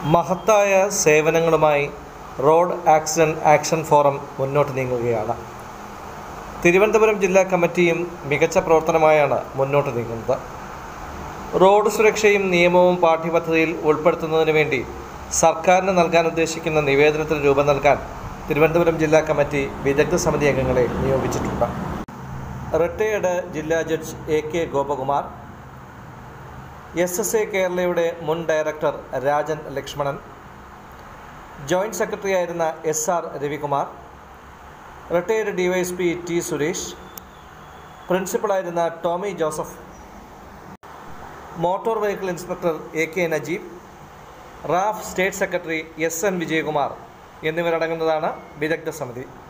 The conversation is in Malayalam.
മഹത്തായ സേവനങ്ങളുമായി റോഡ് ആക്സിഡൻറ്റ് ആക്ഷൻ ഫോറം മുന്നോട്ട് നീങ്ങുകയാണ് തിരുവനന്തപുരം ജില്ലാ കമ്മിറ്റിയും മികച്ച പ്രവർത്തനമായാണ് മുന്നോട്ട് നീങ്ങുന്നത് റോഡ് സുരക്ഷയും നിയമവും പാഠ്യപദ്ധതിയിൽ ഉൾപ്പെടുത്തുന്നതിന് വേണ്ടി സർക്കാരിന് നൽകാൻ ഉദ്ദേശിക്കുന്ന നിവേദനത്തിന് രൂപം നൽകാൻ തിരുവനന്തപുരം ജില്ലാ കമ്മിറ്റി വിദഗ്ധ സമിതി അംഗങ്ങളെ നിയോഗിച്ചിട്ടുണ്ട് റിട്ടയേർഡ് ജില്ലാ judge A K Gopakumar S S A കേരളയുടെ മുൻ director Rajan Lakshmanan joint secretary ആയിരുന്ന S R Ravikumar retired DYSP T Suresh പ്രിൻസിപ്പളായിരുന്ന Tommy Joseph motor vehicle inspector A K Najeeb RAAF state secretary S N Vijayakumar എന്നിവരടങ്ങുന്നതാണ് വിദഗ്ധ സമിതി